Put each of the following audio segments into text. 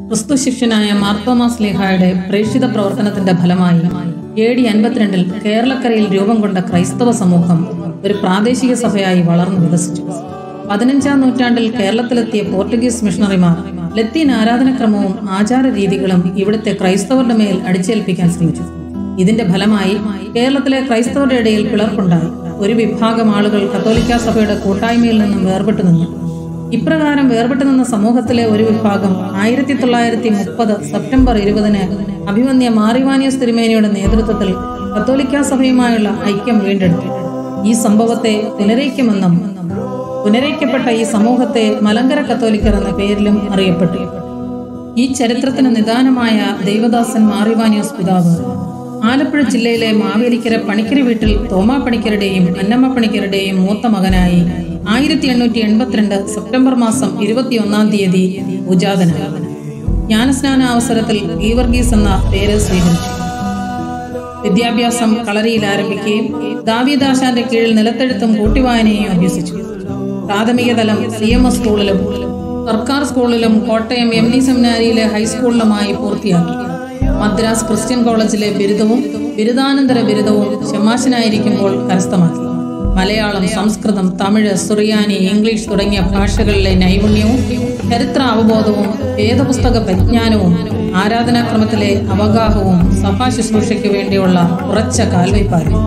ക്രിസ്തു ശിഷ്യനായ മാർത്തോമാസ് ലേഹായുടെ പ്രേക്ഷിത പ്രവർത്തനത്തിന്റെ ഫലമായി എ ഡി അൻപത്തിരണ്ടിൽ കേരളക്കരയിൽ രൂപം കൊണ്ട ക്രൈസ്തവ സമൂഹം ഒരു പ്രാദേശിക സഭയായി വളർന്നു വികസിച്ചു പതിനഞ്ചാം നൂറ്റാണ്ടിൽ കേരളത്തിലെത്തിയ പോർട്ടുഗീസ് മിഷണറിമാർ ലത്തീൻ ആരാധനക്രമവും ആചാര രീതികളും ഇവിടുത്തെ ക്രൈസ്തവരുടെ മേൽ അടിച്ചേൽപ്പിക്കാൻ ശ്രമിച്ചു ഇതിന്റെ ഫലമായി കേരളത്തിലെ ക്രൈസ്തവരുടെ ഇടയിൽ പിളർപ്പുണ്ടായി ഒരു വിഭാഗം ആളുകൾ കത്തോലിക്ക സഭയുടെ കൂട്ടായ്മയിൽ നിന്നും വേർപെട്ടു നിന്നു ഇപ്രകാരം വേർപെട്ടു നിന്ന സമൂഹത്തിലെ ഒരു വിഭാഗം ആയിരത്തി തൊള്ളായിരത്തി മുപ്പത് സെപ്റ്റംബർ ഇരുപതിന് അഭിമന്യ മാറിവാനിയസ് തിരുമേനിയുടെ നേതൃത്വത്തിൽ കത്തോലിക്ക സഭയുമായുള്ള ഐക്യം വീണ്ടെടുത്തു ഈ സംഭവത്തെ പുനരൈക്യമെന്നും പുനരൈക്യപ്പെട്ട ഈ സമൂഹത്തെ മലങ്കര കത്തോലിക്കർ എന്ന പേരിലും അറിയപ്പെട്ടു ഈ ചരിത്രത്തിന് നിദാനമായ ദൈവദാസൻ മാറിവാനിയോസ് പിതാവ് ആലപ്പുഴ ജില്ലയിലെ മാവേലിക്കര പണിക്കര വീട്ടിൽ തോമാ പണിക്കരുടെയും അന്നമ്മ പണിക്കരുടെയും മൂത്ത മകനായി ആയിരത്തി എണ്ണൂറ്റി എൺപത്തിരണ്ട് സെപ്റ്റംബർ മാസം ഇരുപത്തിയൊന്നാം തീയതി ഉജാതനായി ജ്ഞാനസ്നാന അവസരത്തിൽ ഗീവർഗീസ് എന്ന പേര് സ്വീകരിച്ചു വിദ്യാഭ്യാസം കളരിയിൽ ആരംഭിക്കുകയും ദാവീദാശാന്റെ കീഴിൽ നിലത്തെഴുത്തും കൂട്ടിവായനയും അഭ്യസിച്ചു പ്രാഥമിക തലം സി എം എസ് സ്കൂളിലും സർക്കാർ സ്കൂളിലും കോട്ടയം എം ഡി സെമിനാരിയിലെ ഹൈസ്കൂളിലുമായി പൂർത്തിയാക്കി മദ്രാസ് ക്രിസ്ത്യൻ കോളേജിലെ ബിരുദവും ബിരുദാനന്തര ബിരുദവും ഷമാശനായിരിക്കുമ്പോൾ കരസ്ഥമാക്കി മലയാളം സംസ്കൃതം തമിഴ് സുറിയാനി ഇംഗ്ലീഷ് തുടങ്ങിയ ഭാഷകളിലെ നൈപുണ്യവും ചരിത്ര അവബോധവും വേദപുസ്തക പരിജ്ഞാനവും ആരാധനാക്രമത്തിലെ അവഗാഹവും സഭാ ശുശ്രൂഷയ്ക്ക് വേണ്ടിയുള്ള ഉറച്ച കാൽവയ്പായിരുന്നു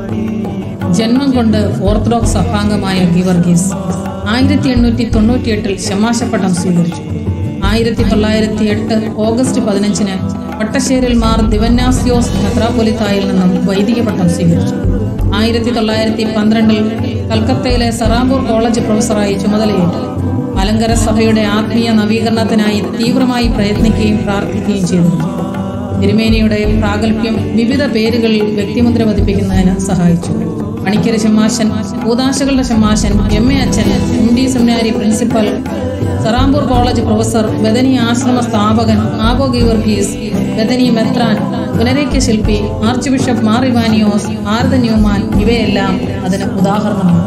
ജന്മം കൊണ്ട് ഓർത്തഡോക്സ് സഭാംഗമായ ഗിവർഗീസ് ആയിരത്തി എണ്ണൂറ്റി തൊണ്ണൂറ്റിയെട്ടിൽ ശമാശപ്പട്ടം സ്വീകരിച്ചു ആയിരത്തി തൊള്ളായിരത്തി എട്ട് ഓഗസ്റ്റ് പതിനഞ്ചിന് പട്ടശ്ശേരിൽ മാർ ദിവന്നാസ്യോസ് മെത്രാപ്പൊലിത്തായിൽ നിന്നും വൈദിക പട്ടം സ്വീകരിച്ചു ആയിരത്തി തൊള്ളായിരത്തി പന്ത്രണ്ടിൽ കൽക്കത്തയിലെ സറാംപൂർ കോളേജ് പ്രൊഫസറായി ചുമതലയേറ്റു മലങ്കര സഭയുടെ ആത്മീയ നവീകരണത്തിനായി തീവ്രമായി പ്രയത്നിക്കുകയും പ്രാർത്ഥിക്കുകയും ചെയ്തിരുന്നു തിരുമേനിയുടെ പ്രാഗൽഭ്യം വിവിധ പേരുകളിൽ വ്യക്തിമുദ്ര പതിപ്പിക്കുന്നതിന് സഹായിച്ചു പണിക്കര ഷമാശൻ ഭൂതാശകളുടെ ഷമാശൻ എം എ അച്ഛൻ എം ഡി സെമിനാരി principal Serampore college professor Bethany ആശ്രമ സ്ഥാപകൻ ആബോ ഗീവർഗീസ് ബദനി മെത്രാൻ പുനരൈക്യ ശില്പി ആർച്ച് ബിഷപ്പ് മാർ ഇവാനിയോസ് ആർദ ന്യൂമാൻ ഇവയെല്ലാം അതിന് ഉദാഹരണമാണ്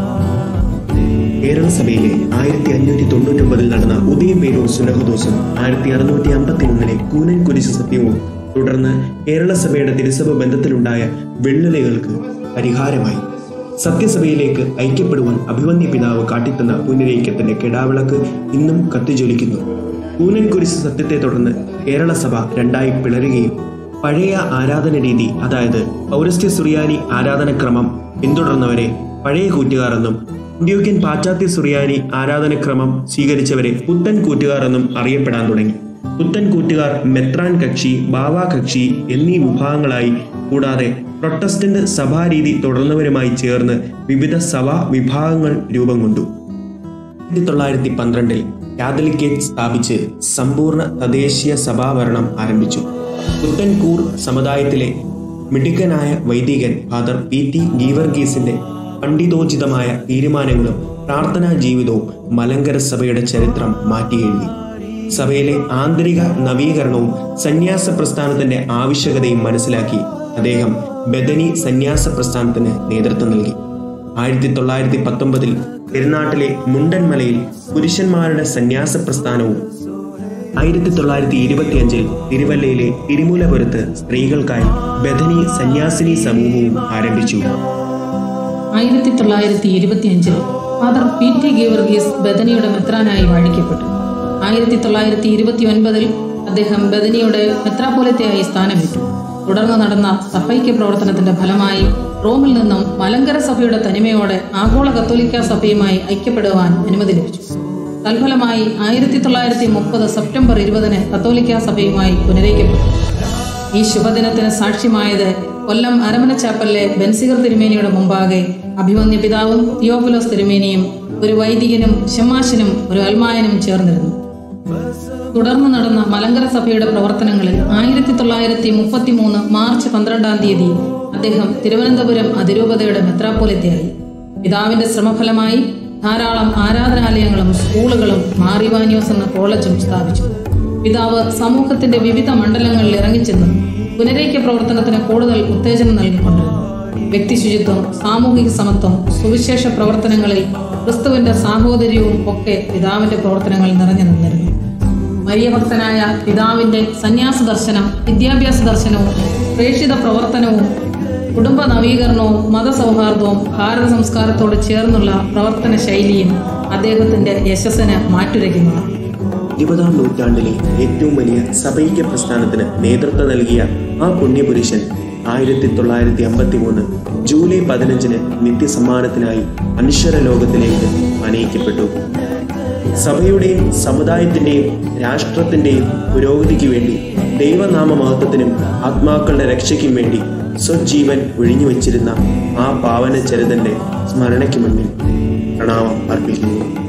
കേരള സഭയിലെ ആയിരത്തി അഞ്ഞൂറ്റി തൊണ്ണൂറ്റൊമ്പതിൽ നടന്ന ഉദയപേരൂർ സുനഹദോസും ആയിരത്തി അറുന്നൂറ്റി അമ്പത്തി മൂന്നിലെ കൂനൻ കുരിശ് സത്യവും തുടർന്ന് കേരള സഭയുടെ തിരുസഭ ബന്ധത്തിലുണ്ടായ വെള്ളലുകൾക്ക് പരിഹാരമായി സത്യസഭയിലേക്ക് ഐക്യപ്പെടുവാൻ അഭിമന്യ പിതാവ് കാട്ടിത്തന്ന പുനരൈക്യത്തിന്റെ കെടാവിളക്ക് ഇന്നും കത്തിജ്വലിക്കുന്നു കൂനൻ കുരിശ് സത്യത്തെ തുടർന്ന് കേരള സഭ രണ്ടായി പിളരുകയും പഴയ ആരാധന രീതി അതായത് പൗരസ്ത്യ സുറിയാനി ആരാധനക്രമം പിന്തുടർന്നവരെ പഴയ കൂറ്റുകാർ എന്നും ഇന്ത്യോക്യൻ പാശ്ചാത്യ സുറിയാനി ആരാധനക്രമം സ്വീകരിച്ചവരെ പുത്തൻ കൂറ്റുകാർ എന്നും അറിയപ്പെടാൻ തുടങ്ങി പുത്തൻ കൂറ്റുകാർ മെത്രാൻ കക്ഷി ബാവ കക്ഷി എന്നീ വിഭാഗങ്ങളായി കൂടാതെ പ്രൊട്ടസ്റ്റന്റ് സഭാരീതി തുടർന്നവരുമായി ചേർന്ന് വിവിധ സഭാ വിഭാഗങ്ങൾ രൂപം കൊണ്ടു ആയിരത്തി തൊള്ളായിരത്തി പന്ത്രണ്ടിൽ കാതലിക്കേറ്റ് സ്ഥാപിച്ച് സമ്പൂർണ്ണ തദ്ദേശീയ സഭാഭരണം ആരംഭിച്ചു പുത്തൻകൂർ സമുദായത്തിലെ മിടുക്കനായ വൈദികൻ ഫാദർ പി ടി ഗീവർഗീസിന്റെ പണ്ഡിതോചിതമായ തീരുമാനങ്ങളും പ്രാർത്ഥനാ ജീവിതവും മലങ്കര സഭയുടെ ചരിത്രം മാറ്റിയെഴുതി സഭയിലെ ആന്തരിക നവീകരണവും സന്യാസ പ്രസ്ഥാനത്തിന്റെ ആവശ്യകതയും മനസ്സിലാക്കി അദ്ദേഹം ബദനി സന്യാസ പ്രസ്ഥാനത്തിന് നേതൃത്വം നൽകി ആയിരത്തി തൊള്ളായിരത്തി പത്തൊമ്പതിൽ തിരുനാട്ടിലെ മുണ്ടൻമലയിൽ പുരുഷന്മാരുടെ സന്യാസ പ്രസ്ഥാനവും ആയിരത്തി തൊള്ളായിരത്തി ഇരുപത്തിയഞ്ചിൽ തിരുവല്ലയിലെ തിരുമൂലപുരത്ത് സ്ത്രീകൾക്കായി ബദനി സന്യാസിനി സമൂഹവും ആരംഭിച്ചു ആയിരത്തി തൊള്ളായിരത്തി ഇരുപത്തിയഞ്ചിൽ ഫാദർ പി ടി ഗീവർഗീസ് ബദനിയുടെ മെത്രാനായി വാഴിക്കപ്പെട്ടു ആയിരത്തി തൊള്ളായിരത്തി ഇരുപത്തി ഒൻപതിൽ അദ്ദേഹം ബദനിയുടെ മെത്രാപോലത്തെയായി സ്ഥാനമേറ്റു തുടർന്ന് നടന്ന സഭൈക്യ പ്രവർത്തനത്തിന്റെ ഫലമായി റോമിൽ നിന്നും മലങ്കര സഭയുടെ തനിമയോടെ ആഗോള കത്തോലിക്ക സഭയുമായി ഐക്യപ്പെടുവാൻ അനുമതി ലഭിച്ചു തൽഫലമായി ആയിരത്തി തൊള്ളായിരത്തി മുപ്പത് സെപ്റ്റംബർ ഇരുപതിന് കത്തോലിക്ക സഭയുമായി പുനരൈക്യപ്പെട്ടു ഈ ശുഭദിനത്തിന് സാക്ഷ്യമായത് കൊല്ലം അരമന ചാപ്പലിലെ ബെൻസിഗർ തിരുമേനിയുടെ മുമ്പാകെ അഭിമന്യ പിതാവും തിയോഫിലോസ് തിരുമേനിയും ഒരു വൈദികനും ഷമാശനും ഒരു അൽമായനും ചേർന്നിരുന്നു തുടർന്ന് നടന്ന മലങ്കര സഭയുടെ പ്രവർത്തനങ്ങളിൽ ആയിരത്തി തൊള്ളായിരത്തി മുപ്പത്തി മൂന്ന് മാർച്ച് പന്ത്രണ്ടാം തീയതി അദ്ദേഹം തിരുവനന്തപുരം അതിരൂപതയുടെ മെത്രാപ്പോലിത്തയായി പിതാവിന്റെ ശ്രമഫലമായി ധാരാളം ആരാധനാലയങ്ങളും സ്കൂളുകളും മാറിവാനിയോസ് എന്ന കോളേജും സ്ഥാപിച്ചു പിതാവ് സമൂഹത്തിന്റെ വിവിധ മണ്ഡലങ്ങളിൽ ഇറങ്ങിച്ചെന്ന് പുനരൈക്യ പ്രവർത്തനത്തിന് കൂടുതൽ ഉത്തേജനം നൽകിക്കൊണ്ടിരുന്നു വ്യക്തിശുചിത്വം സാമൂഹിക സമത്വം സുവിശേഷ പ്രവർത്തനങ്ങളിൽ ക്രിസ്തുവിന്റെ സാഹോദര്യവും ഒക്കെ പിതാവിന്റെ പ്രവർത്തനങ്ങൾ നിറഞ്ഞു നിന്നിരുന്നു മരിയഭക്തനായ പിതാവിന്റെ സന്യാസ ദർശനം വിദ്യാഭ്യാസ ദർശനവും പ്രേക്ഷിത പ്രവർത്തനവും കുടുംബ നവീകരണവും മതസൗഹാർദ്ദവും ഭാരത സംസ്കാരത്തോട് ചേർന്നുള്ള പ്രവർത്തന ശൈലിയും അദ്ദേഹത്തിന്റെ യശസ്സിന് മാറ്റുരയ്ക്കുന്നതാണ് ഇരുപതാം നൂറ്റാണ്ടിലെ ഏറ്റവും വലിയ സഭൈക്യ പ്രസ്ഥാനത്തിന് നേതൃത്വം നൽകിയ ആ പുണ്യപുരുഷൻ ആയിരത്തി തൊള്ളായിരത്തി അമ്പത്തി മൂന്ന് ജൂലൈ പതിനഞ്ചിന് നിത്യസമ്മാനത്തിനായി അനശ്വര ലോകത്തിലേക്ക് അനയിക്കപ്പെട്ടു സഭയുടെയും സമുദായത്തിന്റെയും രാഷ്ട്രത്തിന്റെയും പുരോഗതിക്ക് വേണ്ടി ദൈവനാമ മഹത്വത്തിനും ആത്മാക്കളുടെ രക്ഷയ്ക്കും വേണ്ടി സ്വജീവൻ ഒഴിഞ്ഞു വച്ചിരുന്ന ആ പാവന ചരിതന്റെ സ്മരണയ്ക്ക് മുന്നിൽ പ്രണാമം അർപ്പിക്കുന്നു